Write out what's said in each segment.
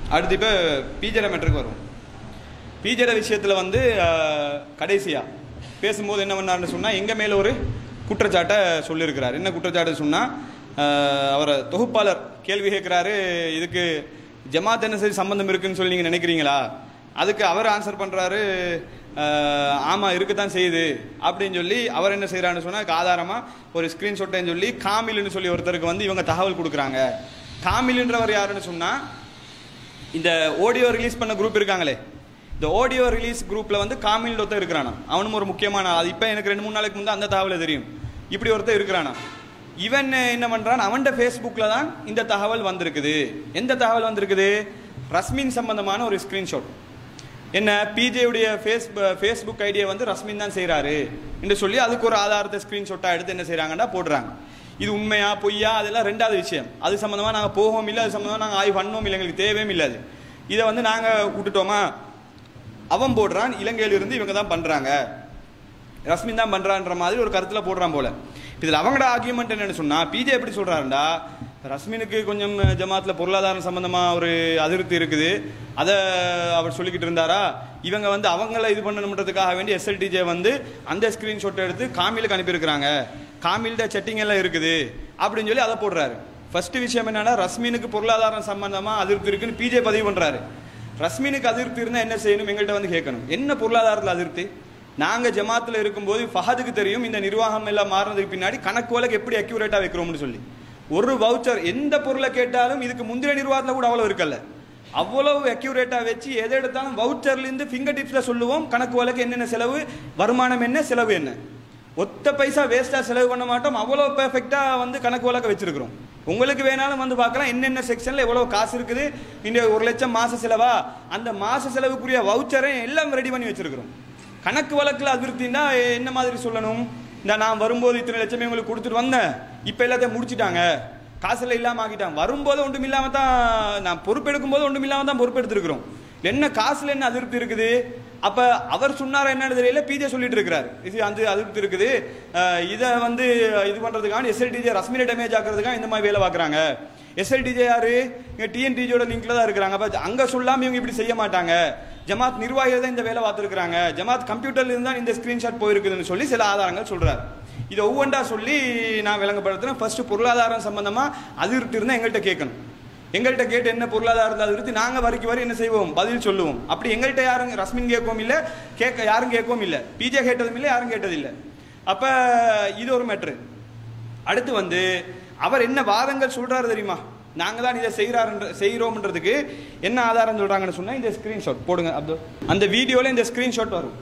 அடுத்து இப்போ பீஜர மெட்ருக்கு வருவோம் பீஜர விஷயத்தில் வந்து கடைசியாக பேசும்போது என்ன பண்ணாருன்னு சொன்னால் எங்கள் மேலே ஒரு குற்றச்சாட்டை சொல்லியிருக்கிறார் என்ன குற்றச்சாட்டு சொன்னால் அவரை தொகுப்பாளர் கேள்வி கேட்குறாரு இதுக்கு ஜமாத் என்ன சரி சம்பந்தம் இருக்குன்னு சொல்லி நீங்கள் நினைக்கிறீங்களா அதுக்கு அவர் ஆன்சர் பண்ணுறாரு ஆமாம் இருக்கத்தான் செய்யுது அப்படின்னு சொல்லி அவர் என்ன செய்கிறான்னு சொன்னால் ஆதாரமாக ஒரு ஸ்க்ரீன்ஷாட்டைன்னு சொல்லி காமில்னு சொல்லி ஒருத்தருக்கு வந்து இவங்க தகவல் கொடுக்குறாங்க காமில்ன்றவர் யாருன்னு சொன்னால் இந்த ஆடியோ ரிலீஸ் பண்ண குரூப் இருக்காங்களே இந்த ஆடியோ ரிலீஸ் குரூப்பில் வந்து காமில் ஒருத்தர் இருக்கிறானா அவனும் ஒரு முக்கியமான ஆள். அது இப்போ எனக்கு ரெண்டு மூணு நாளைக்கு முந்தைய அந்த தகவல் தெரியும் இப்படி ஒருத்தர் இருக்கிறானா இவன் என்ன பண்ணுறான் அவன்கிட்ட ஃபேஸ்புக்கில் தான் இந்த தகவல் வந்திருக்குது எந்த தகவல் வந்திருக்குது ரஸ்மின் சம்பந்தமான ஒரு ஸ்க்ரீன்ஷாட் என்ன பிஜேயுடைய ஃபேஸ் ஃபேஸ்புக் ஐடியை வந்து ரஸ்மின் தான் செய்கிறாரு என்று சொல்லி அதுக்கு ஒரு ஆதாரத்தை ஸ்க்ரீன்ஷாட்டாக எடுத்து என்ன செய்கிறாங்கன்னா போடுறாங்க இது உண்மையா பொய்யா அதெல்லாம் ரெண்டாவது விஷயம் அது சம்மந்தமாக நாங்கள் போகவும் இல்லை அது சம்மந்தமாக நாங்கள் ஆய்வு பண்ணவும் இல்லை எங்களுக்கு தேவையும் இல்லை அது இதை வந்து நாங்கள் விட்டுட்டோமா அவன் போடுறான் இலங்கையிலிருந்து இவங்க தான் பண்ணுறாங்க ரஸ்மின் தான் பண்ணுறான்ற மாதிரி ஒரு கருத்தில் போடுறான் போல இதில் அவங்களோட ஆர்கியூமெண்ட் என்னன்னு சொன்னால் பிஜே எப்படி சொல்கிறாருண்டா ரஸ்மினுக்கு கொஞ்சம் ஜமாத்தில் பொருளாதாரம் சம்பந்தமாக ஒரு அதிருப்தி இருக்குது அதை அவர் சொல்லிக்கிட்டு இருந்தாரா இவங்க வந்து அவங்கள இது பண்ணணுன்றதுக்காக வேண்டி எஸ்எல்டிஜே வந்து அந்த ஸ்க்ரீன்ஷாட் எடுத்து காமிலுக்கு அனுப்பியிருக்கிறாங்க காமில்ட செட்டிங் எல்லாம் இருக்குது அப்படின்னு சொல்லி அதை போடுறாரு ஃபர்ஸ்ட் விஷயம் என்னன்னா ரஸ்மினுக்கு பொருளாதாரம் சம்பந்தமாக அதிருப்தி இருக்குன்னு பிஜே பதிவு பண்ணுறாரு ரஸ்மினுக்கு அதிருப்தி இருந்தால் என்ன செய்யணும் எங்கள்கிட்ட வந்து கேட்கணும் என்ன பொருளாதாரத்தில் அதிருப்தி நாங்கள் ஜமாத்தில் இருக்கும்போது ஃபஹதுக்கு தெரியும் இந்த நிர்வாகம் எல்லாம் மாறினதுக்கு பின்னாடி கணக்கு வழக்கு எப்படி அக்யூரேட்டாக வைக்கிறோம்னு சொல்லி ஒரு வவுச்சர் எந்த பொருளை கேட்டாலும் இதுக்கு முந்தின நிர்வாகத்தில் கூட அவ்வளோ இருக்கல்ல அவ்வளவு அக்யூரேட்டாக வச்சு எதை எடுத்தாலும் வவுச்சர்லேருந்து ஃபிங்கர் டிப்ஸில் சொல்லுவோம் கணக்கு வழக்கு என்னென்ன செலவு வருமானம் என்ன செலவு என்ன ஒத்த பைசா வேஸ்ட்டாக செலவு பண்ண மாட்டோம் அவ்வளோ பெர்ஃபெக்டாக வந்து கணக்கு வழக்க வச்சிருக்கிறோம் உங்களுக்கு வேணாலும் வந்து பார்க்கலாம் என்னென்ன செக்ஷனில் எவ்வளோ காசு இருக்குது இந்த ஒரு லட்சம் மாச செலவா அந்த மாச செலவுக்குரிய வவுச்சரை எல்லாம் ரெடி பண்ணி வச்சிருக்கிறோம் கணக்கு வழக்கில் அதிருப்தின்னா என்ன மாதிரி சொல்லணும் இந்த நான் வரும்போது இத்தனை லட்சமே உங்களுக்கு கொடுத்துட்டு வந்தேன் இப்போ எல்லாத்தையும் முடிச்சிட்டாங்க காசுல இல்லாமல் ஆக்கிட்டாங்க வரும்போது ஒன்றும் இல்லாமல் தான் நான் பொறுப்பெடுக்கும் போது ஒன்றும் இல்லாமல் தான் பொறுப்பெடுத்திருக்கிறோம் என்ன காசுல என்ன அதிருப்தி இருக்குது அப்ப அவர் சொன்னாரா என்னன்னு தெரியல பிஜே சொல்லிட்டு இருக்கிறாரு இது அந்த அதிருப்தி இருக்குது அஹ் இதை வந்து இது பண்றதுக்காக எஸ்எல்டிஜே ரஸ்மினை டேமேஜ் ஆக்குறதுக்காக இந்த மாதிரி வேலை பார்க்குறாங்க எஸ்எல்டிஜே யாரு இங்க டிஎன்டிஜியோட லிங்க்ல தான் இருக்கிறாங்க அப்ப அங்க சொல்லாம இவங்க இப்படி செய்ய மாட்டாங்க ஜமாத் நிர்வாகிகள் தான் இந்த வேலை பார்த்துருக்காங்க ஜமாத் கம்ப்யூட்டர்ல இருந்து தான் இந்த ஸ்கிரீன்ஷாட் போயிருக்குதுன்னு சொல்லி சில ஆதாரங்கள் சொல்றாரு இதை ஒவ்வொன்றா சொல்லி நான் விளங்கப்படுத்துறேன் ஃபர்ஸ்ட் பொருளாதாரம் சம்பந்தமா அதிருப்தி இருந்தால் எங்கள்கிட்ட கேட்கணும் எங்கள்கிட்ட கேட்டு என்ன பொருளாதாரத்தை அதிருப்தி நாங்கள் வரைக்கும் வரை என்ன செய்வோம் பதில் சொல்லுவோம் அப்படி எங்கள்கிட்ட யாரும் ரஸ்மின் கேட்கவும் இல்லை கேட்க யாரும் கேட்கவும் இல்லை பிஜே கேட்டதும் இல்லை யாரும் கேட்டதில்லை அப்போ இது ஒரு மேட்ரு அடுத்து வந்து அவர் என்ன வாதங்கள் சொல்றாரு தெரியுமா நாங்க தான் இதை செய்கிறாருன்ற செய்கிறோம்ன்றதுக்கு என்ன ஆதாரம் சொல்றாங்கன்னு சொன்னா இந்த ஸ்கிரீன்ஷாட் போடுங்க அப்துல் அந்த வீடியோல இந்த ஸ்கிரீன்ஷாட் வரும்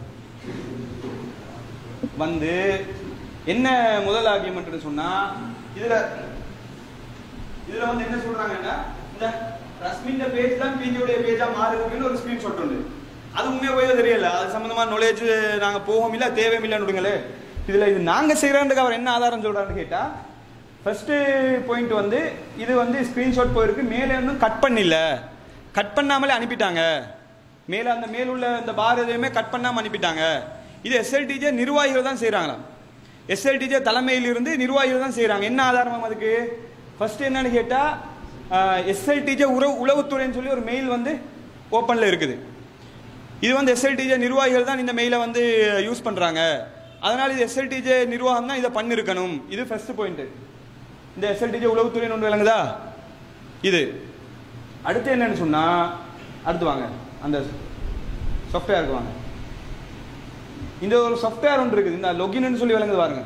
வந்து என்ன முதல் ஆர்கியூமெண்ட்னு சொன்னா இதுல இதுல வந்து என்ன சொல்றாங்கன்னா இந்த ரஸ்மின் பேஜ் தான் பிஜியோட பேஜா மாறுதுன்னு ஒரு ஸ்கிரீன்ஷாட் உண்டு அது உண்மையா போய் தெரியல அது சம்பந்தமா நாலேஜ் நாங்க போகவும் இல்ல தேவையும் இல்லைன்னு விடுங்களே இதுல இது நாங்க செய்யறதுக்கு அவர் என்ன ஆதாரம் சொல்றாருன்னு கேட்டா ஃபர்ஸ்ட் பாயிண்ட் வந்து இது வந்து ஸ்கிரீன்ஷாட் போயிருக்கு மேலே இன்னும் கட் பண்ணல கட் பண்ணாமலே அனுப்பிட்டாங்க மேலே அந்த மேலுள்ள இந்த பார் எதையுமே கட் பண்ணாம அனுப்பிட்டாங்க இது எஸ்எல்டிஜே நிர்வாகிகள் தான் செய்றாங்களாம் எஸ்எல்டிஜே தலைமையிலிருந்து நிர்வாகிகள் தான் செய்றாங்க என்ன ஆதாரம் அதுக்கு ஃபர்ஸ்ட் என்னன்னு கேட்டா எஸ்எல்டிஜே உறவு உளவுத்துறைன்னு சொல்லி ஒரு மெயில் வந்து ஓப்பன்ல இருக்குது இது வந்து எஸ்எல்டிஜே நிர்வாகிகள் தான் இந்த மெயிலை வந்து யூஸ் பண்றாங்க அதனால இது எஸ்எல்டிஜே நிர்வாகம் தான் இதை பண்ணிருக்கணும் இது ஃபர்ஸ்ட் பாயிண்ட் இந்த எஸ்எல்டிஜே உளவுத்துறை ஒன்று விளங்குதா இது அடுத்து என்னன்னு சொன்னா அடுத்து வாங்க அந்த சாஃப்ட்வேருக்கு வாங்க இந்த ஒரு சாஃப்ட்வேர் ஒன்று இருக்குது இந்த லொகின்னு சொல்லி விளங்குது பாருங்க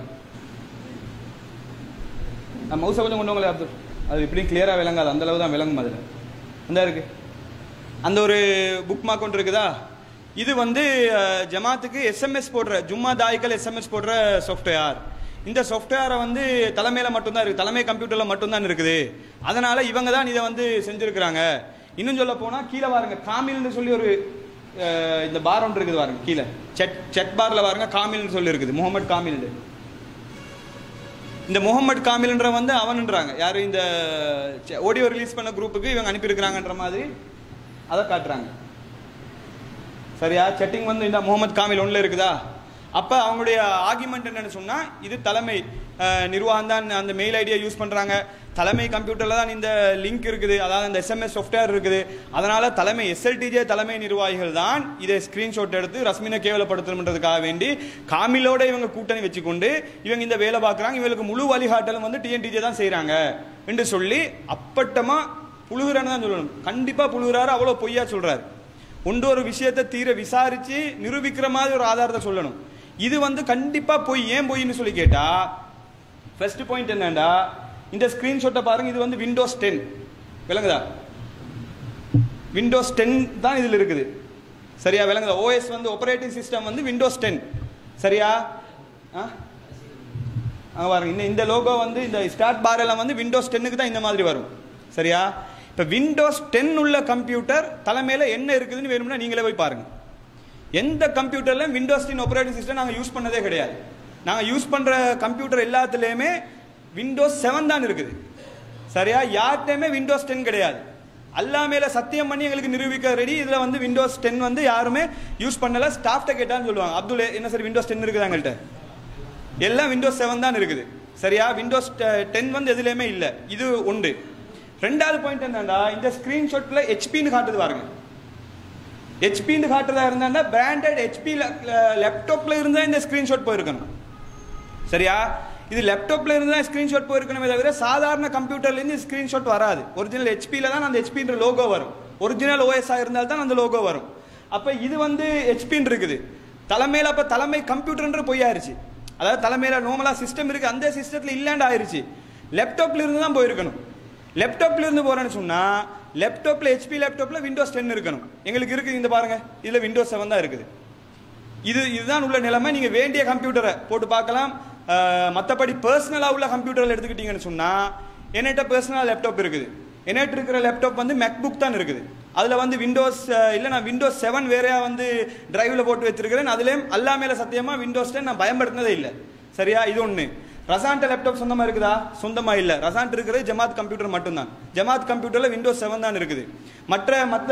மவுசை கொஞ்சம் கொண்டு வாங்களே அப்துல் அது இப்படியும் கிளியராக விளங்காது அந்த அளவு தான் விளங்கும் அதில் அந்த இருக்கு அந்த ஒரு புக் மார்க் ஒன்று இருக்குதா இது வந்து அஹ், ஜமாத்துக்கு எஸ்எம்எஸ் போடுற ஜும்மா தாய்கள் எஸ்எம்எஸ் போடுற சாஃப்ட்வேர் இந்த சாஃப்ட்வேரை வந்து தலைமையில மட்டும்தான் இருக்கு தலைமை கம்ப்யூட்டர்ல மட்டும்தான் இருக்குது அதனால இவங்க தான் இதை வந்து செஞ்சிருக்கிறாங்க இன்னும் சொல்ல போனா கீழே பாருங்க காமில்னு சொல்லி ஒரு அஹ், இந்த பார் ஒன்று இருக்குது பாருங்க கீழே செட் செட் பார்ல பாருங்க காமில்னு சொல்லி இருக்குது முகமது காமில் இந்த முகமது காமில்ன்ற வந்து அவனுன்றாங்க யாரு இந்த ஆடியோ ரிலீஸ் பண்ண குரூப்புக்கு இவங்க அனுப்பியிருக்கிறாங்கன்ற மாதிரி அதை காட்டுறாங்க சரியா செட்டிங் வந்து இந்த முகமது காமில் ஒன்றில் இருக்குதா அப்போ அவங்களுடைய ஆர்குமெண்ட் என்னன்னு சொன்னால் இது தலைமை நிர்வாகம் தான் அந்த மெயில் ஐடியா யூஸ் பண்ணுறாங்க தலைமை கம்ப்யூட்டரில் தான் இந்த லிங்க் இருக்குது அதாவது இந்த எஸ்எம்எஸ் சாஃப்ட்வேர் இருக்குது அதனால தலைமை எஸ்எல்டிஜே தலைமை நிர்வாகிகள் தான் இதை ஸ்கிரீன்ஷாட் எடுத்து ரஸ்மினை கேவலப்படுத்தணுன்றதுக்காக வேண்டி காமிலோட இவங்க கூட்டணி வச்சுக்கொண்டு இவங்க இந்த வேலை பார்க்குறாங்க இவங்களுக்கு முழு வழிகாட்டலும் வந்து டிஎன்டிஜே தான் செய்கிறாங்க என்று சொல்லி அப்பட்டமா புழுகுறான்னு தான் சொல்லணும் கண்டிப்பாக புழுகுறாரு அவ்வளோ பொய்யா சொல்றாரு ஒன்று ஒரு விஷயத்தை தீர விசாரிச்சு நிரூபிக்கிற மாதிரி ஒரு ஆதாரத்தை சொல்லணும் இது வந்து கண்டிப்பா பொய் ஏன் பொய்ன்னு சொல்லி கேட்டா ஃபர்ஸ்ட் பாயிண்ட் என்னண்டா இந்த ஸ்கிரீன்ஷாட்டை பாருங்க இது வந்து விண்டோஸ் டென் விளங்குதா விண்டோஸ் டென் தான் இதில் இருக்குது சரியா விளங்குதா ஓஎஸ் வந்து ஆப்பரேட்டிங் சிஸ்டம் வந்து விண்டோஸ் டென் சரியா ஆ அங்க பாருங்க இந்த இந்த லோகோ வந்து இந்த ஸ்டார்ட் பார் எல்லாம் வந்து விண்டோஸ் டென்னுக்கு தான் இந்த மாதிரி வரும் சரியா இப்போ விண்டோஸ் டென் உள்ள கம்ப்யூட்டர் தலைமையில் என்ன இருக்குதுன்னு வேணும்னா நீங்களே போய் பாருங்க எந்த கம்ப்யூட்டர்லையும் விண்டோஸ் டென் ஆப்பரேட்டிங் சிஸ்டம் நாங்கள் யூஸ் பண்ணதே கிடையாது நாங்கள் யூஸ் பண்ணுற கம்ப்யூட்டர் எல்லாத்துலேயுமே விண்டோஸ் செவன் தான் இருக்குது சரியா யார்கிட்டையுமே விண்டோஸ் டென் கிடையாது அல்லா மேல சத்தியம் பண்ணி எங்களுக்கு நிரூபிக்க ரெடி இதுல வந்து விண்டோஸ் டென் வந்து யாருமே யூஸ் பண்ணல ஸ்டாஃப்ட்ட கேட்டான்னு சொல்லுவாங்க அப்துல் என்ன சார் விண்டோஸ் டென் இருக்குது எங்கள்கிட்ட எல்லாம் விண்டோஸ் செவன் தான் இருக்குது சரியா விண்டோஸ் டென் வந்து எதுலையுமே இல்லை இது உண்டு ரெண்டாவது பாயிண்ட் என்னன்னா இந்த ஸ்கிரீன்ஷாட்ல ஹெச்பின்னு காட்டுது பாருங்க ஹெச்பின்னு காட்டுறதா இருந்தா பிராண்டட் ஹெச்பி லேப்டாப்ல இருந்தா இந்த ஸ்கிரீன்ஷாட் போயிருக்கணும் சரியா இது லேப்டாப்ல இருந்து தான் ஸ்கிரீன்ஷாட் போயிருக்கணுமே தவிர சாதாரண கம்ப்யூட்டர்ல இருந்து ஸ்கிரீன்ஷாட் வராது ஒரிஜினல் ஹெச்பில தான் அந்த ஹெச்பின்ற லோகோ வரும் ஒரிஜினல் ஓஎஸ் இருந்தால் தான் அந்த லோகோ வரும் அப்ப இது வந்து ஹெச்பின்னு இருக்குது தலைமையில அப்ப தலைமை கம்ப்யூட்டர்ன்ற பொய்யாயிருச்சு அதாவது தலைமையில நார்மலா சிஸ்டம் இருக்கு அந்த சிஸ்டத்துல இல்லைன்னு ஆயிருச்சு லேப்டாப்ல இருந்து தான் போயிருக்கணும் லேப்டாப்ல இருந்து போறேன்னு சொன்னா லேப்டாப்ல ஹெச்பி லேப்டாப்ல விண்டோஸ் டென் இருக்கணும் எங்களுக்கு இருக்குது இந்த பாருங்க இதுல விண்டோஸ் செவன் தான் இருக்குது இது இதுதான் உள்ள நிலைமை நீங்க வேண்டிய கம்ப்யூட்டரை போட்டு பார்க்கலாம் மற்றபடி பர்சனலாக உள்ள கம்ப்யூட்டரில் எடுத்துக்கிட்டீங்கன்னு சொன்னா என்கிட்ட பர்சனல் லேப்டாப் இருக்குது என்கிட்ட இருக்கிற லேப்டாப் வந்து மேக்புக் தான் இருக்குது அதில் வந்து விண்டோஸ் இல்லை நான் விண்டோஸ் செவன் வேறையா வந்து டிரைவில் போட்டு வச்சிருக்கிறேன் அதுலேயும் அல்லா மேலே சத்தியமாக விண்டோஸ் டென் நான் பயன்படுத்தினதே இல்லை சரியா இது ஒன்று ரசான்ட்ட லேப்டாப் சொந்தமாக இருக்குதா சொந்தமாக இல்லை ரசான்ட் இருக்கிறது ஜமாத் கம்ப்யூட்டர் மட்டும்தான் ஜமாத் கம்ப்யூட்டரில் விண்டோஸ் செவன் தான் இருக்குது மற்ற மற்ற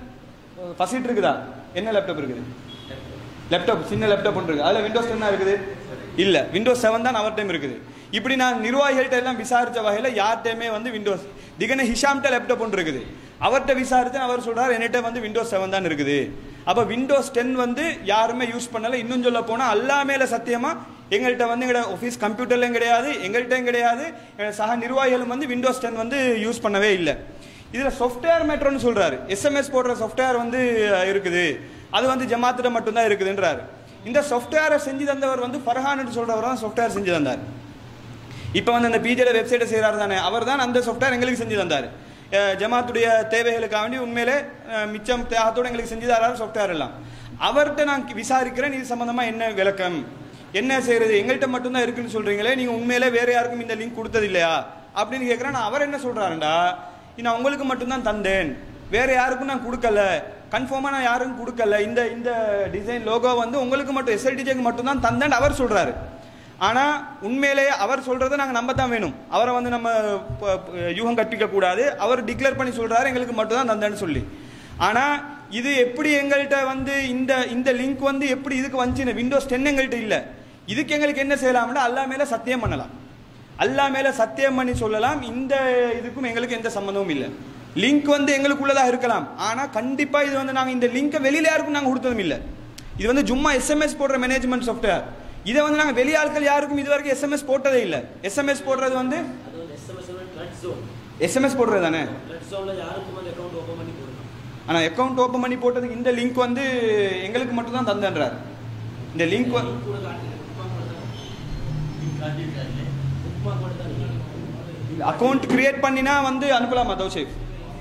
ஃபசிட் இருக்குதா என்ன லேப்டாப் இருக்குது லேப்டாப் சின்ன லேப்டாப் ஒன்று இருக்கு அதில் விண்டோஸ் டென் இருக்குது இல்ல விண்டோஸ் செவன் தான் அவர் டைம் இருக்குது இப்படி நான் நிர்வாகிகள்ட்ட எல்லாம் விசாரிச்ச வகையில் யார்கிட்டயுமே வந்து விண்டோஸ் திகன ஹிஷாம்ட்ட லேப்டாப் ஒன்று இருக்குது அவர்கிட்ட விசாரித்து அவர் சொல்றாரு என்கிட்ட வந்து விண்டோஸ் செவன் தான் இருக்குது அப்ப விண்டோஸ் டென் வந்து யாருமே யூஸ் பண்ணல இன்னும் சொல்ல போனா அல்லா மேல சத்தியமா எங்கள்கிட்ட வந்து எங்களோட ஆஃபீஸ் கம்ப்யூட்டர்லையும் கிடையாது எங்கள்கிட்டயும் கிடையாது எங்க சக நிர்வாகிகளும் வந்து விண்டோஸ் டென் வந்து யூஸ் பண்ணவே இல்லை இதுல சாஃப்ட்வேர் மேட்ரோன்னு சொல்றாரு எஸ்எம்எஸ் போடுற சாஃப்ட்வேர் வந்து அஹ், இருக்குது அது வந்து ஜமாத்திட்ட மட்டும்தான் இருக்குதுன்றாரு இந்த சாஃப்ட்வேரை செஞ்சு தந்தவர் வந்து ஃபர்ஹான் சொல்றவர் தான் சாஃப்ட்வேர் செஞ்சு தந்தார் இப்போ வந்து அந்த பிஜேட வெப்சைட்டை செய்கிறாரு தானே அவர் தான் அந்த சாஃப்ட்வேர் எங்களுக்கு செஞ்சு தந்தார் அஹ் ஜமாத்துடைய தேவைகளுக்காக வேண்டி உண்மையிலே அஹ் மிச்சம் தியாகத்தோடு எங்களுக்கு செஞ்சு தராரு சாஃப்ட்வேர் எல்லாம் அவர்கிட்ட நான் விசாரிக்கிறேன் இது சம்பந்தமா என்ன விளக்கம் என்ன செய்யறது எங்கள்கிட்ட மட்டும்தான் இருக்குன்னு சொல்றீங்களே நீங்க உண்மையிலே வேற யாருக்கும் இந்த லிங்க் கொடுத்தது இல்லையா அப்படின்னு கேட்குறேன் நான் அவர் என்ன சொல்றாருண்டா நான் உங்களுக்கு மட்டும்தான் தந்தேன் வேற யாருக்கும் நான் கொடுக்கல கன்ஃபார்மா நான் யாருக்கும் கொடுக்கல இந்த இந்த டிசைன் லோகோ வந்து உங்களுக்கு மட்டும் எஸ்எல்டிஜேக்கு மட்டும்தான் தந்தேன் அவர் சொல்றாரு ஆனா உண்மையிலேயே அவர் சொல்றதை நாங்க நம்ப தான் வேணும் அவரை வந்து நம்ம ப- ப- யூகம் கற்பிக்க கூடாது அவர் டிக்ளேர் பண்ணி சொல்றாரு எங்களுக்கு மட்டும் தான் தந்தேன்னு சொல்லி ஆனா இது எப்படி எங்கள்கிட்ட வந்து இந்த இந்த லிங்க் வந்து எப்படி இதுக்கு வந்துச்சு விண்டோஸ் டென் எங்கள்கிட்ட இல்ல இதுக்கு எங்களுக்கு என்ன செய்யலாம்னா அல்லா மேல சத்தியம் பண்ணலாம் அல்லா மேல சத்தியம் பண்ணி சொல்லலாம் இந்த இதுக்கும் எங்களுக்கு எந்த சம்மந்தமும் இல்லை லிங்க் வந்து எங்களுக்குள்ளதா இருக்கலாம் ஆனா கண்டிப்பா இது வந்து நாங்க இந்த லிங்கை வெளியில யாருக்கும் நாங்க கொடுத்ததும் இல்லை இது வந்து சும்மா எஸ்எம்எஸ் போடுற மேனேஜ்மெண்ட் சாஃப்ட்வேர் இதை வந்து நாங்க வெளியாட்கள் யாருக்கும் இது வரைக்கும் எஸ்எம்எஸ் போட்டதே இல்லை எஸ்எம்எஸ் போடுறது வந்து அது வந்து எஸ்எம்எஸ் ஃப்ளட் ஜோன் எஸ்எம்எஸ் போடுறது தானே ஃப்ளட் ஜோனில் யாருக்கும் வந்து அக்கௌண்ட் ஓப்பன் பண்ணி போடலாம் ஆனா அக்கௌண்ட் ஓப்பன் பண்ணி போட்டதுக்கு இந்த லிங்க் வந்து எங்களுக்கு மட்டும் தான் தந்தன்றார் இந்த லிங்க் வந்து கூட காட்டுங்க உப்மா கூட தான் உப்மா கூட தான் அக்கௌண்ட் கிரியேட் பண்ணினா வந்து அனுப்பலாமா தௌஷேப்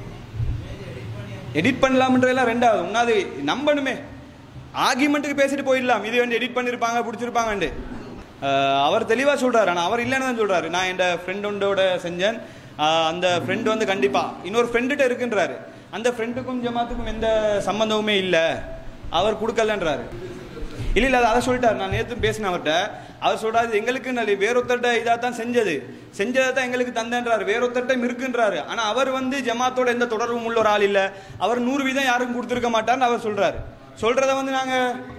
எடிட் பண்ணலாம்ன்றதெல்லாம் ரெண்டாவது ஒன்னாவது நம்பணுமே ஆர்கியூமெண்ட்டுக்கு பேசிட்டு போயிடலாம் இது வந்து எடிட் பண்ணியிருப்பாங்க பிடிச்சிருப்பாங்கண்டு அஹ் அவர் தெளிவாக சொல்றாரு ஆனால் அவர் இல்லைன்னு தான் சொல்றாரு நான் என் ஃப்ரெண்டோட செஞ்சேன் அஹ் அந்த ஃப்ரெண்டு வந்து கண்டிப்பா இன்னொரு ஃப்ரெண்டுகிட்ட இருக்குன்றாரு அந்த ஃப்ரெண்டுக்கும் ஜமாத்துக்கும் எந்த சம்பந்தமுமே இல்லை அவர் கொடுக்கலன்றாரு இல்ல இல்ல அதை சொல்லிட்டாரு நான் நேத்து பேசினேன் அவர்கிட்ட அவர் சொல்றாரு இது எங்களுக்கு நல்ல வேறொத்தர்ட்ட இதா தான் செஞ்சது செஞ்சதை தான் எங்களுக்கு தந்தன்றாரு வேறொத்தர்ட்டம் இருக்குன்றாரு ஆனா அவர் வந்து ஜமாத்தோட எந்த தொடர்பும் உள்ள ஒரு ஆள் இல்ல அவர் நூறு வீதம் யாருக்கும் கொடுத்துருக்க மாட்டார்னு அவர் சொல்றாரு சொல்றத வந்து நாங்க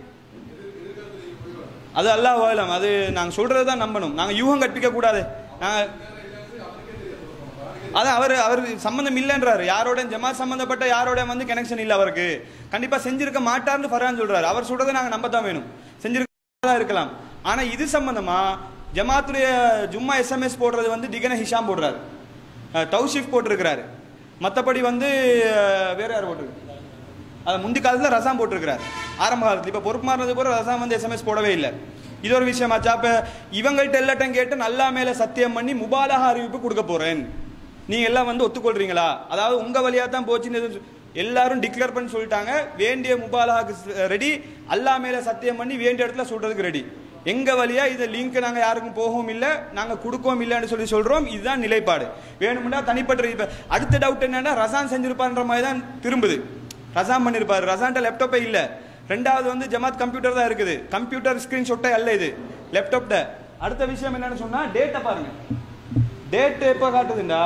அது அல்லாஹ் ஆலம் அது நாங்க சொல்றதை தான் நம்பணும் நாங்க யூகம் கற்பிக்க கூடாது நாங்க அதான் அவர் அவர் சம்பந்தம் இல்லைன்றாரு யாரோட ஜமாத் சம்பந்தப்பட்ட யாரோட வந்து கனெக்ஷன் இல்லை அவருக்கு கண்டிப்பா செஞ்சிருக்க மாட்டார்னு ஃபர்ஹான் சொல்றாரு அவர் சொல்றதை நாங்க நம்ப தான் வேணும் செஞ்சிருக்க இருக்கலாம் ஆனா இது சம்பந்தமா ஜமாத்துடைய ஜும்மா எஸ்எம்எஸ் போடுறது வந்து திகன ஹிஷாம் போடுறாரு அஹ் தௌஷிஃப் போட்டிருக்கிறாரு மற்றபடி வந்து அஹ், வேற யார் போட்டிருக்கு அது முந்தி காலத்தில் ரசாம் போட்டிருக்கிறார் ஆரம்ப காலத்தில் இப்போ பொறுப்பு மாறினது கூட ரசாம் வந்து எஸ்எம்எஸ் போடவே இல்லை இது ஒரு விஷயமாச்சா அப்போ இவங்கள்ட்ட எல்லாட்டும் கேட்டு நல்லா மேலே சத்தியம் பண்ணி முபாலக அறிவிப்பு கொடுக்க போறேன் நீங்க எல்லாம் வந்து ஒத்துக்கொள்றீங்களா அதாவது உங்க வழியா தான் போச்சுன்னு எதுவும் சொ- எல்லாரும் டிக்ளேர் பண்ணி சொல்லிட்டாங்க வேண்டிய முபாலகாக்கு ரெடி அல்லா மேல சத்தியம் பண்ணி வேண்டிய இடத்துல சொல்றதுக்கு ரெடி எங்க வழியா இது லிங்க் நாங்க யாருக்கும் போகவும் இல்லை நாங்க கொடுக்கவும் இல்லைன்னு சொல்லி சொல்றோம் இதுதான் நிலைப்பாடு வேணும்னா தனிப்பட்ட இப்ப அடுத்த டவுட் என்னன்னா ரசான் செஞ்சிருப்பான்ற மாதிரி தான் திரும்புது ரசான் பண்ணிருப்பாரு ரசான்ட்ட லேப்டாப்பே இல்ல ரெண்டாவது வந்து ஜமாத் கம்ப்யூட்டர் தான் இருக்குது கம்ப்யூட்டர் ஸ்கிரீன்ஷாட்டே அல்ல இது லேப்டாப்ட அடுத்த விஷயம் என்னன்னு சொன்னா டேட்டை பாருங்க டேட் எப்போ காட்டுதுண்டா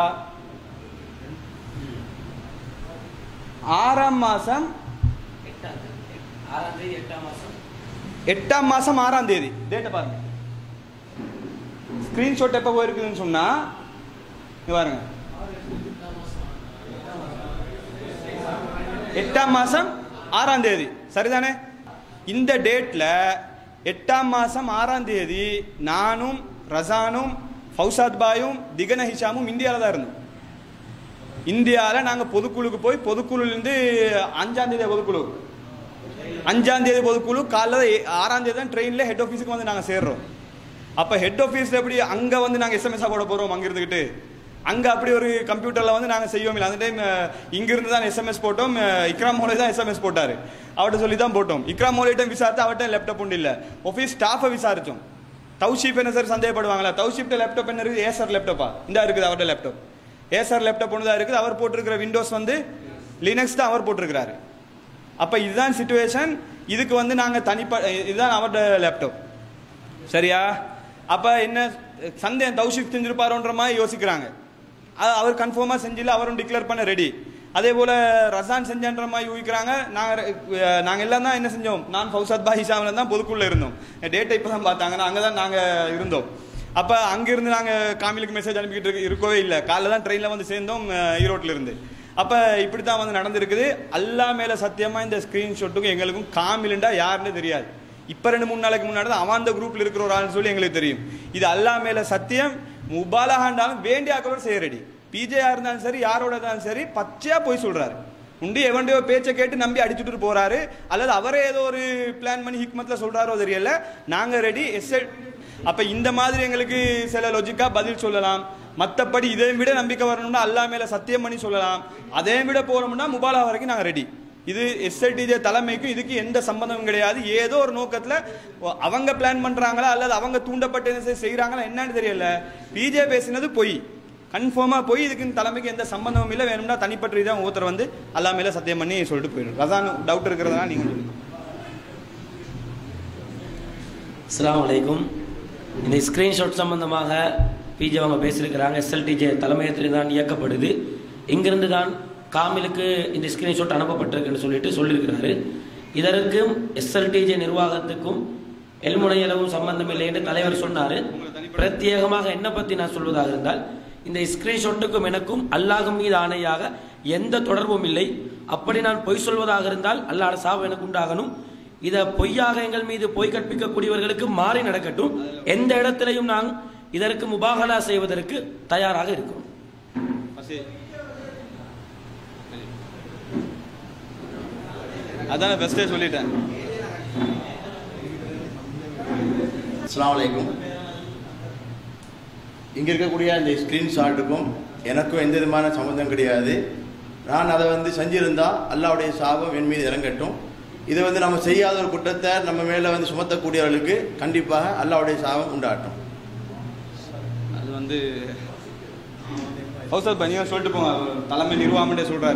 ஆறாம் மாசம் எட்டாம் தேதி. ஆறாம் தேதி எட்டாம் மாசம் எட்டாம் மாசம் ஆறாம் தேதி டேட்டை பாருங்க ஸ்கிரீன்ஷாட் எப்போ போயிருக்குதுன்னு சொன்னா இங்க பாருங்க எட்டாம் மாசம் ஆறாம் தேதி சரிதானே இந்த டேட்ல எட்டாம் மாசம் ஆறாம் தேதி நானும் ரசானும் ஃபௌசாத் பாயும் திகன ஹிஷாமும் இந்தியாவில் தான் இருந்தோம் இந்தியாவில் நாங்கள் பொதுக்குழுக்கு போய் பொதுக்குழுலேருந்து அஞ்சாம் தேதி பொதுக்குழு அஞ்சாம் தேதி பொதுக்குழு காலைல ஏ- ஆறாம் தேதி தான் ட்ரெயினில் ஹெட் ஆஃபீஸுக்கு வந்து நாங்கள் சேர்றோம் அப்போ ஹெட் ஆஃபீஸில் எப்படி அங்கே வந்து நாங்கள் எஸ்எம்எஸ்ஸாக போட போகிறோம் அங்கே இருந்துக்கிட்டு அங்கே அப்படி ஒரு கம்ப்யூட்டரில் வந்து நாங்கள் செய்வோம் இல்லை அந்த டைம் இங்கிருந்து தான் எஸ்எம்எஸ் போட்டோம் அஹ், இக்ராம் மோலே தான் எஸ்எம்எஸ் போட்டார் அவர்கிட்ட சொல்லி தான் போட்டோம் இக்ராம் மோலிட்டம் விசாரித்து அவர்கிட்ட லேப்டாப் உண்டு இல்லை ஆஃபீஸ் ஸ்டாஃபை விசாரித்தோம் தௌஷீப் என்ன சார் சந்தேகப்படுவாங்களா தௌஷீப்ட லேப்டாப் என்ன இருக்குது ஏசர் லேப்டாப்பா இந்த இருக்குது அவர்கிட்ட லேப்டாப் ஏசர் லேப்டாப் ஒன்று தான் இருக்குது அவர் போட்டிருக்கிற விண்டோஸ் வந்து லினக்ஸ் தான் அவர் போட்டிருக்கிறாரு அப்ப இதுதான் சுச்சுவேஷன் இதுக்கு வந்து நாங்க தனிப்ப இதுதான் அவரோட லேப்டாப் சரியா அப்ப என்ன சந்தேகம் தௌஷிப் செஞ்சிருப்பாரோன்ற மாதிரி யோசிக்கிறாங்க அ- அவர் கன்ஃபார்மா செஞ்சில அவரும் டிக்ளேர் பண்ண ரெடி அதே போல ரசான் செஞ்சன்ற மாதிரி யூகிக்கிறாங்க நாங்க அஹ், நாங்க எல்லாம் தான் என்ன செஞ்சோம் நான் ஃபௌசாத் பா ஹிசாமில் தான் பொதுக்குள்ள இருந்தோம் டேட்டை இப்போ தான் பார்த்தாங்கன்னா அங்கே தான் நாங்க இருந்தோம் அப்ப அங்கிருந்து நாங்க காமிலுக்கு மெசேஜ் அனுப்பிக்கிட்டு இருக்க- இருக்கவே இல்லை காலைல தான் ட்ரெயின்ல வந்து சேர்ந்தோம் அஹ், ஈரோட்ல இருந்து அப்ப இப்படி தான் வந்து நடந்திருக்குது அல்லா மேல சத்தியமா இந்த ஸ்கிரீன்ஷாட்டுக்கும் எங்களுக்கும் காமிலுண்டா யாருன்னு தெரியாது இப்ப ரெண்டு மூணு நாளைக்கு முன்னாடி தான் அவன் அந்த குரூப்ல இருக்கிற ஒரு ஆள்னு சொல்லி எங்களுக்கு தெரியும் இது அல்லா மேல சத்தியம் முபாலகாண்டாலும் வேண்டிய ஆக்களோட செய்ய ரெடி பிஜேயா இருந்தாலும் சரி யாரோட இருந்தாலும் சரி பச்சையா போய் சொல்றாரு உண்டு எவன்டையோ பேச்சை கேட்டு நம்பி அடிச்சுட்டு போறாரு அல்லது அவரே ஏதோ ஒரு பிளான் பண்ணி ஹிக்மத்ல சொல்றாரோ தெரியல நாங்க ரெடி எஸ் அப்ப இந்த மாதிரி எங்களுக்கு சில லொஜிக்கா பதில் சொல்லலாம் மத்தபடி இதை விட நம்பிக்கை வரணும்னா அல்லா மேல சத்தியம் பண்ணி சொல்லலாம் அதை விட போறோம்னா முபாலா வரைக்கும் நாங்க ரெடி இது எஸ்ஐடிஜே தலைமைக்கும் இதுக்கு எந்த சம்பந்தமும் கிடையாது ஏதோ ஒரு நோக்கத்துல ஒ- அவங்க பிளான் பண்றாங்களா அல்லது அவங்க தூண்டப்பட்டு என்ன செய்~ செய்றாங்களா என்னன்னு தெரியல பிஜே பேசினது பொய் கன்ஃபார்மா போய் இதுக்கு தலைமைக்கு எந்த சம்பந்தமும் இல்லை வேணும்னா தனிப்பட்ட ரீதியாக ஒருத்தர் வந்து அல்லா மேல சத்தியம் பண்ணி சொல்லிட்டு போயிடும் ரசான் டவுட் இருக்கிறதுனால நீங்க சொல்லுங்க அஸ்ஸலாமு அலைக்கும் இந்த ஸ்க்ரீன்ஷாட் சம்பந்தமாக பிஜே அவங்க பேசியிருக்கிறாங்க எஸ்எல்டிஜே தலைமையத்தில் தான் இயக்கப்படுது இங்கிருந்து தான் காமிலுக்கு இந்த ஸ்க்ரீன்ஷாட் அனுப்பப்பட்டிருக்குன்னு சொல்லிட்டு சொல்லியிருக்கிறாரு இதற்கும் எஸ்எல்டிஜே நிர்வாகத்துக்கும் எல்முனையளவும் சம்பந்தம் இல்லை என்று தலைவர் சொன்னார் பிரத்யேகமாக என்ன பற்றி நான் சொல்வதாக இருந்தால் இந்த ஸ்கிரீன்ஷாட்டுக்கும் எனக்கும் அல்லாஹ் மீது ஆணையாக எந்த தொடர்பும் இல்லை அப்படி நான் பொய் சொல்வதாக இருந்தால் அல்லாஹ் சாவு எனக்கு உண்டாகணும் இதை பொய்யாக எங்கள் மீது பொய் கற்பிக்கக்கூடியவர்களுக்கு மாறி நடக்கட்டும் எந்த இடத்திலையும் நான் இதற்கு முபாகலா செய்வதற்கு தயாராக இருக்கிறோம் அதான் ஃபர்ஸ்டே சொல்லிட்டேன் அஸ்ஸலாமு அலைக்கும் இங்கே இருக்கக்கூடிய இந்த ஸ்க்ரீன்ஷாட்டுக்கும் எனக்கும் எந்த விதமான சம்மந்தம் கிடையாது நான் அதை வந்து செஞ்சிருந்தா அல்லாவுடைய சாபம் என் மீது இறங்கட்டும் இதை வந்து நம்ம செய்யாத ஒரு குற்றத்தை நம்ம மேலே வந்து சுமத்தக்கூடியவர்களுக்கு கண்டிப்பாக அல்லாவுடைய சாபம் உண்டாட்டும் அது வந்து ஹவுஸ் ஹஸ்பண்ட் நீங்க சொல்லிட்டு போங்க அவர் தலைமை நிர்வாகம்னே சொல்றாரு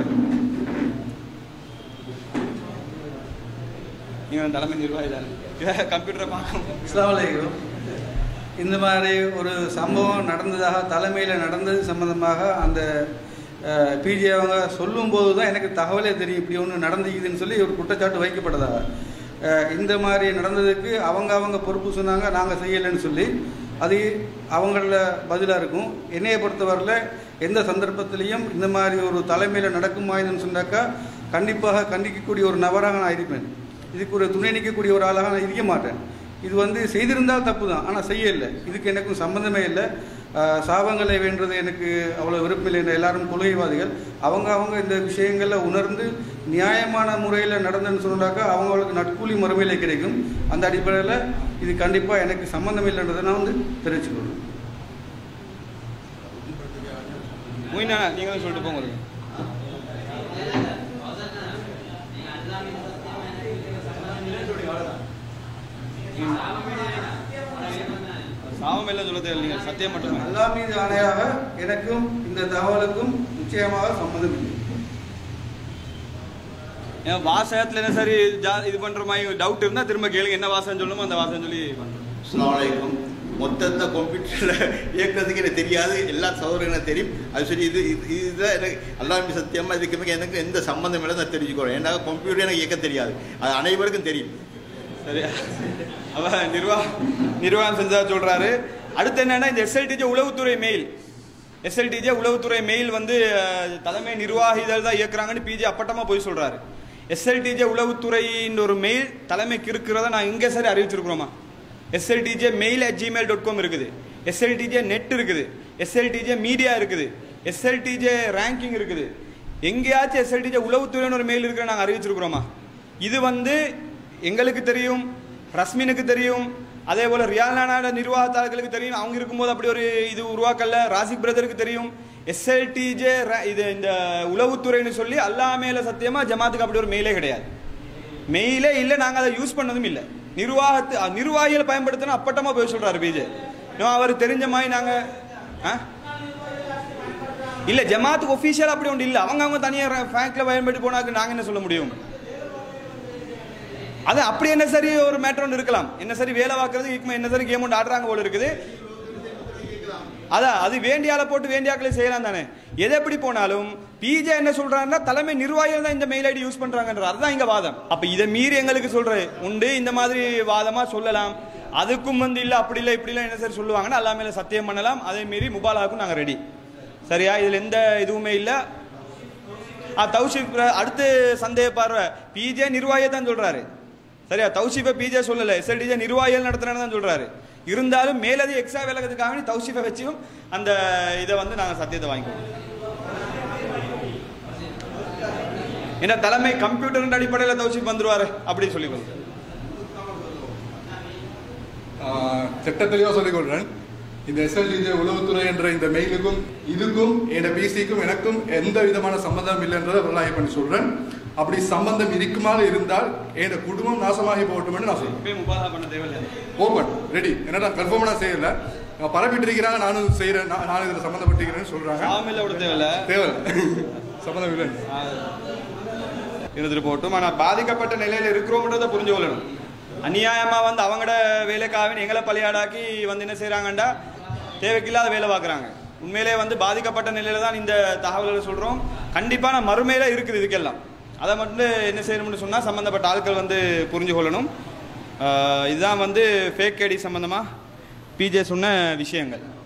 நீங்க தலைமை நிர்வாகி தானே கம்ப்யூட்டரை பார்க்க அஸ்ஸலாமு அலைக்கும் இந்த மாதிரி ஒரு சம்பவம் நடந்ததாக தலைமையில் நடந்தது சம்பந்தமாக அந்த பிஜே அவங்க சொல்லும்போது தான் எனக்கு தகவலே தெரியும் இப்படி ஒன்று நடந்துக்குதுன்னு சொல்லி ஒரு குற்றச்சாட்டு வைக்கப்பட்டதாக அஹ், இந்த மாதிரி நடந்ததுக்கு அவங்க அவங்க பொறுப்பு சொன்னாங்க நாங்கள் செய்யலைன்னு சொல்லி அது அவங்கள பதிலாக இருக்கும் என்னையை பொறுத்தவரையில் எந்த சந்தர்ப்பத்திலையும் இந்த மாதிரி ஒரு தலைமையில் நடக்குமாயின்னு சொன்னாக்கா கண்டிப்பாக கண்டிக்கக்கூடிய ஒரு நபராக நான் இருப்பேன் இதுக்கு ஒரு துணை நிற்கக்கூடிய ஒரு ஆளாக நான் இருக்க மாட்டேன் இது வந்து செய்திருந்தால் தப்பு தான் ஆனால் செய்யலை இதுக்கு எனக்கும் சம்மந்தமே இல்லை ஆஹ் சாபங்களை வேண்டது எனக்கு அவ்வளோ விருப்பமில்லை என்ற எல்லாரும் கொள்கைவாதிகள் அவங்க அவங்க இந்த விஷயங்களில் உணர்ந்து நியாயமான முறையில் நடந்துன்னு சொன்னாக்கா அவங்களுக்கு நட்கூலி மறுமையிலே கிடைக்கும் அந்த அடிப்படையில் இது கண்டிப்பாக எனக்கு சம்மந்தம் இல்லைன்றதை நான் வந்து தெரிவிச்சுக்கொள்வேன் மூயினா நீங்களும் சொல்லிட்டு போங்க ஒரு. சாபம் எல்லாம் சொல்ல தேவையில்லைங்க சத்தியம் மட்டும் அல்லா மீது ஆணையாக எனக்கும் இந்த தகவலுக்கும் நிச்சயமாக சம்மந்தம் இல்லை ஏன் வாசகத்துல என்ன சரி ஜா- இது பண்ற மாதிரி டவுட் இருந்தா திரும்ப கேளுங்க என்ன வாசகம் சொல்லணுமோ அந்த வாசகம் சொல்லி பண்றோம் அஸ்ஸலாமு அலைக்கும் மொத்தத்தை கம்ப்யூட்டரில் இயக்குறதுக்கு எனக்கு தெரியாது எல்லா சகோதரரும் எனக்கு தெரியும் அது சரி இது இது இதுதான் எனக்கு அல்லாமி சத்தியமாக இதுக்கு மிக எனக்கு எந்த சம்மந்தம் இல்லை நான் தெரிஞ்சுக்கிறேன் ஏன்னா கம்ப்யூட்டர் எனக்கு இயக்க தெரியாது அது அனைவருக்கும் தெரியும் சரியா அவ நிர்வா நிர்வாகம் செஞ்சா சொல்றாரு அடுத்து என்னன்னா இந்த எஸ்எல்டிஜே உளவுத்துறை மெயில் எஸ்எல்டிஜே உளவுத்துறை மெயில் வந்து அஹ், தலைமை நிர்வாகிகள் தான் இயக்குறாங்கன்னு பிஜே அப்பட்டமா போய் சொல்றாரு எஸ்எல்டிஜே உளவுத்துறையின் ஒரு மெயில் தலைமைக்கு இருக்கிறத நான் இங்கே சரி அறிவிச்சிருக்கிறோமா SLDJ mail at Gmail dot com இருக்குது எஸ்எல்டிஜே நெட் இருக்குது எஸ்எல்டிஜே மீடியா இருக்குது எஸ்எல்டிஜே ரேங்கிங் இருக்குது எங்கேயாச்சும் எஸ்எல்டிஜே உளவுத்துறைன்னு ஒரு மெயில் இருக்கிற நாங்கள் அறிவிச்சிருக்கிறோமா இது வந்து எங்களுக்கு தெரியும் ரஸ்மினுக்கு தெரியும் அதே போல ரியால் நானாட நிர்வாகத்தாளர்களுக்கு தெரியும் அவங்க இருக்கும்போது அப்படி ஒரு இது உருவாக்கல ராசிக் பிரதருக்கு தெரியும் எஸ்எல்டிஜே இது இந்த உளவுத்துறைன்னு சொல்லி அல்லா மேல சத்தியமா ஜமாத்துக்கு அப்படி ஒரு மெயிலே கிடையாது மெயிலே இல்லை நாங்கள் அதை யூஸ் பண்ணதும் இல்லை நிர்வாகத்து அஹ், நிர்வாகிகள் பயன்படுத்தினா அப்பட்டமா போய் சொல்றாரு பிஜே இன்னும் அவர் தெரிஞ்ச மாதிரி நாங்க ஆ? இல்ல ஜமாத்துக்கு ஒஃபிஷியல் அப்படி ஒன்று இல்லை அவங்க அவங்க தனியாக ஃபேங்க்ல பயன்படுத்தி போனாக்கு நாங்க என்ன சொல்ல முடியும் அது அப்படி என்ன சரி ஒரு மேட்டர் ஒன்று இருக்கலாம் என்ன சரி வேலை பார்க்கறது இப்போ என்ன சரி கேம் ஒன்று ஆடுறாங்க போல இருக்குது அதான் அது வேண்டிய ஆளை போட்டு வேண்டிய ஆக்களை செய்யலாம் தானே எது எப்படி போனாலும் பிஜே என்ன சொல்றாங்கன்னா தலைமை நிர்வாகிகள் தான் இந்த மெயில் ஐடி யூஸ் பண்றாங்கன்ற அதுதான் இங்க வாதம் அப்ப இதை மீறி எங்களுக்கு சொல்றது உண்டு இந்த மாதிரி வாதமா சொல்லலாம் அதுக்கும் வந்து இல்ல அப்படி இல்லை இப்படி இல்லை என்ன சரி சொல்லுவாங்கன்னா எல்லாமே சத்தியம் பண்ணலாம் அதே மீறி முபாலாவுக்கும் நாங்க ரெடி சரியா இதுல எந்த இதுவுமே இல்ல ஆ, தௌஷிப் அடுத்து சந்தேக பார்வை பிஜே நிர்வாகியை தான் சொல்றாரு சரியா தௌஷிஃபை பிஜே சொல்லல எஸ்எல்டிஜே நிர்வாகிகள் நடத்துறேன்னு தான் சொல்றாரு இருந்தாலும் மேலதி எக்ஸ்ட்ரா விலகிறதுக்காக வேண்டி தௌஷிஃபை வச்சும் அந்த இதை வந்து நாங்கள் சத்தியத்தை வாங்கிக்குவோம் என்ன தலைமை கம்ப்யூட்டர் அடிப்படையில் தௌஷிப் வந்துருவாரு அப்படின்னு சொல்லி கொடுங்க திட்டத்தெளிவாக சொல்லிக் கொள்றேன் இந்த எஸ்எல்டிஜே உளவுத்துறை என்ற இந்த மெயிலுக்கும் இதுக்கும் என் பிசிக்கும் எனக்கும் எந்த விதமான சம்பந்தம் இல்லைன்றதை வரலாறு பண்ணி சொல்றேன் அப்படி சம்பந்தம் இருக்குமாறு இருந்தால் என் குடும்பம் நாசமாகி போகட்டும்னு நான் சொல்றேன் இப்பயே முபாலா பண்ண தேவையில்லை ஓப்பன் ரெடி என்னடா கன்ஃபார்ம் நான் செய்யல நான் பரப்பிட்டு இருக்கிறாங்க நானும் செய்யறேன் நான் நானும் இதில் சம்மந்தப்பட்டிருக்கிறேன்னு சொல்றாங்க சாமியில் விட தேவையில்லை தேவை சம்மந்தம் இல்லை இருந்துட்டு போட்டும் ஆனால் பாதிக்கப்பட்ட நிலையில் இருக்கிறோம்ன்றதை புரிஞ்சு கொள்ளணும் அநியாயமாக வந்து அவங்களோட வேலைக்காக எங்களை பலியாடாக்கி வந்து என்ன செய்கிறாங்கண்டா தேவைக்கில்லாத வேலை பார்க்குறாங்க உண்மையிலே வந்து பாதிக்கப்பட்ட நிலையில தான் இந்த தகவல்களை சொல்கிறோம் கண்டிப்பான மறுமையில இருக்குது இதுக்கெல்லாம் அதை மட்டும் என்ன செய்யணும்னு சொன்னால் சம்மந்தப்பட்ட ஆட்கள் வந்து புரிஞ்சு கொள்ளணும் ஆஹ் இதுதான் வந்து ஃபேக் ஐடி சம்மந்தமாக பிஜே சொன்ன விஷயங்கள்